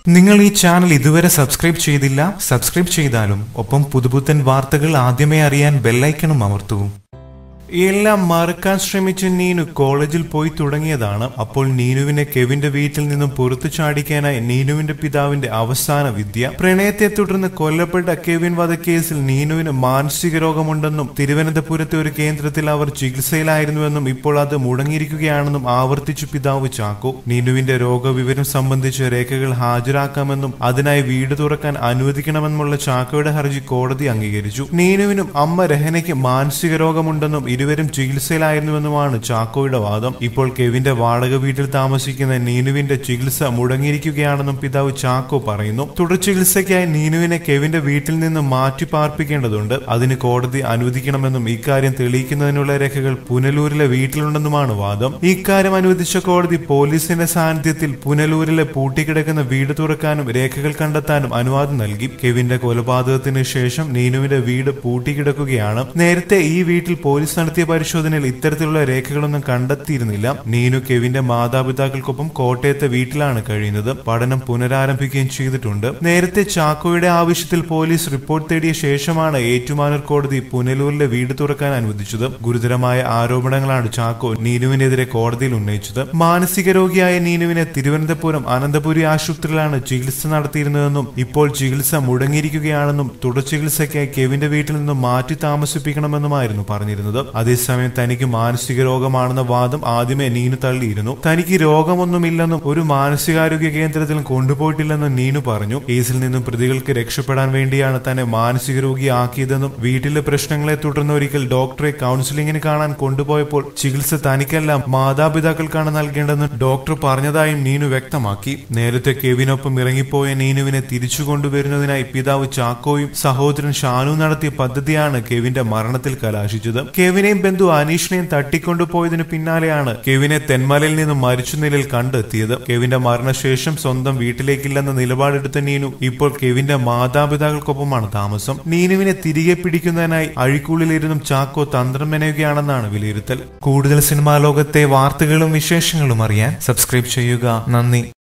നിങ്ങൾ ഈ ചാനൽ ഇതുവരെ സബ്സ്ക്രൈബ് ചെയ്തില്ല സബ്സ്ക്രൈബ് ചെയ്താലും ഒപ്പം പുതുപുത്തൻ വാർത്തകൾ ആദ്യമേ അറിയാൻ ബെല്ലൈക്കണും അമർത്തൂ എല്ലാം മറക്കാൻ ശ്രമിച്ച നീനു കോളേജിൽ പോയി തുടങ്ങിയതാണ് അപ്പോൾ നീനുവിനെ കെവിന്റെ വീട്ടിൽ നിന്നും പുറത്തു ചാടിക്കാനായി നീനുവിന്റെ പിതാവിന്റെ അവസാന വിദ്യ പ്രണയത്തെ തുടർന്ന് കൊല്ലപ്പെട്ട കെവിൻ വധക്കേസിൽ നീനുവിന് മാനസിക രോഗമുണ്ടെന്നും തിരുവനന്തപുരത്തെ ഒരു കേന്ദ്രത്തിൽ അവർ ചികിത്സയിലായിരുന്നുവെന്നും ഇപ്പോൾ അത് മുടങ്ങിയിരിക്കുകയാണെന്നും ആവർത്തിച്ചു പിതാവ് ചാക്കോ നീനുവിന്റെ രോഗവിവരം സംബന്ധിച്ച് രേഖകൾ ഹാജരാക്കാമെന്നും അതിനായി വീട് തുറക്കാൻ അനുവദിക്കണമെന്നുമുള്ള ചാക്കോയുടെ ഹർജി കോടതി അംഗീകരിച്ചു നീനുവിനും അമ്മ രഹനയ്ക്ക് മാനസിക രോഗമുണ്ടെന്നും ഇരുവരും ചികിത്സയിലായിരുന്നുവെന്നുമാണ് ചാക്കോയുടെ വാദം ഇപ്പോൾ കെവിന്റെ വാടക വീട്ടിൽ താമസിക്കുന്ന നീനുവിന്റെ ചികിത്സ മുടങ്ങിയിരിക്കുകയാണെന്നും പിതാവ് ചാക്കോ പറയുന്നു തുടർ ചികിത്സയ്ക്കായി നീനുവിനെ കെവിന്റെ വീട്ടിൽ നിന്ന് മാറ്റി പാർപ്പിക്കേണ്ടതുണ്ട് അതിന് കോടതി അനുവദിക്കണമെന്നും ഇക്കാര്യം തെളിയിക്കുന്നതിനുള്ള രേഖകൾ പുനലൂരിലെ വീട്ടിലുണ്ടെന്നുമാണ് വാദം ഇക്കാര്യം അനുവദിച്ച കോടതി പോലീസിന്റെ സാന്നിധ്യത്തിൽ പുനലൂരിലെ പൂട്ടിക്കിടക്കുന്ന വീട് തുറക്കാനും രേഖകൾ കണ്ടെത്താനും അനുവാദം നൽകി കെവിന്റെ കൊലപാതകത്തിന് ശേഷം നീനുവിന്റെ വീട് പൂട്ടിക്കിടക്കുകയാണ് നേരത്തെ ഈ വീട്ടിൽ പോലീസ് നടത്തിയ പരിശോധനയിൽ ഇത്തരത്തിലുള്ള രേഖകളൊന്നും കണ്ടെത്തിയിരുന്നില്ല നീനു കെവിന്റെ മാതാപിതാക്കൾക്കൊപ്പം കോട്ടയത്തെ വീട്ടിലാണ് കഴിയുന്നത് പഠനം പുനരാരംഭിക്കുകയും ചെയ്തിട്ടുണ്ട് നേരത്തെ ചാക്കോയുടെ ആവശ്യത്തിൽ പോലീസ് റിപ്പോർട്ട് തേടിയ ശേഷമാണ് ഏറ്റുമാനൂർ കോടതി പുനലൂരിലെ വീട് തുറക്കാൻ അനുവദിച്ചത് ഗുരുതരമായ ആരോപണങ്ങളാണ് ചാക്കോ നീനുവിനെതിരെ കോടതിയിൽ ഉന്നയിച്ചത് മാനസിക രോഗിയായ നീനുവിനെ തിരുവനന്തപുരം അനന്തപുരി ആശുപത്രിയിലാണ് ചികിത്സ നടത്തിയിരുന്നതെന്നും ഇപ്പോൾ ചികിത്സ മുടങ്ങിയിരിക്കുകയാണെന്നും തുടർ ചികിത്സയ്ക്കായി കെവിന്റെ വീട്ടിൽ നിന്നും മാറ്റി താമസിപ്പിക്കണമെന്നുമായിരുന്നു പറഞ്ഞിരുന്നത് അതേസമയം തനിക്ക് മാനസിക രോഗമാണെന്ന വാദം ആദ്യമേ നീനു തള്ളിയിരുന്നു തനിക്ക് രോഗമൊന്നുമില്ലെന്നും ഒരു മാനസികാരോഗ്യ കേന്ദ്രത്തിലും കൊണ്ടുപോയിട്ടില്ലെന്നും നീനു പറഞ്ഞു കേസിൽ നിന്നും പ്രതികൾക്ക് രക്ഷപ്പെടാൻ വേണ്ടിയാണ് തന്നെ മാനസിക രോഗിയാക്കിയതെന്നും വീട്ടിലെ പ്രശ്നങ്ങളെ തുടർന്ന് ഒരിക്കൽ ഡോക്ടറെ കൗൺസിലിംഗിന് കാണാൻ കൊണ്ടുപോയപ്പോൾ ചികിത്സ തനിക്കല്ല മാതാപിതാക്കൾക്കാണ് നൽകേണ്ടതെന്ന് ഡോക്ടർ പറഞ്ഞതായും നീനു വ്യക്തമാക്കി നേരത്തെ കെവിനൊപ്പം ഇറങ്ങിപ്പോയ നീനുവിനെ തിരിച്ചു കൊണ്ടുവരുന്നതിനായി പിതാവ് ചാക്കോയും സഹോദരൻ ഷാനു നടത്തിയ പദ്ധതിയാണ് കെവിന്റെ മരണത്തിൽ കലാശിച്ചത് കെവിനെയും ബന്ധു അനീഷിനെയും തട്ടിക്കൊണ്ടുപോയതിനു പിന്നാലെയാണ് കെവിനെ തെന്മലയിൽ നിന്നും മരിച്ച നിലയിൽ കണ്ടെത്തിയത് കെവിന്റെ മരണശേഷം സ്വന്തം വീട്ടിലേക്കില്ലെന്ന നിലപാടെടുത്ത നീനു ഇപ്പോൾ കെവിന്റെ മാതാപിതാക്കൾക്കൊപ്പമാണ് താമസം നീനുവിനെ തിരികെ പിടിക്കുന്നതിനായി അഴിക്കുള്ളിലിരുന്നും ചാക്കോ തന്ത്രം മെനയുകയാണെന്നാണ് വിലയിരുത്തൽ കൂടുതൽ സിനിമാ ലോകത്തെ വാർത്തകളും വിശേഷങ്ങളും അറിയാൻ സബ്സ്ക്രൈബ് ചെയ്യുക നന്ദി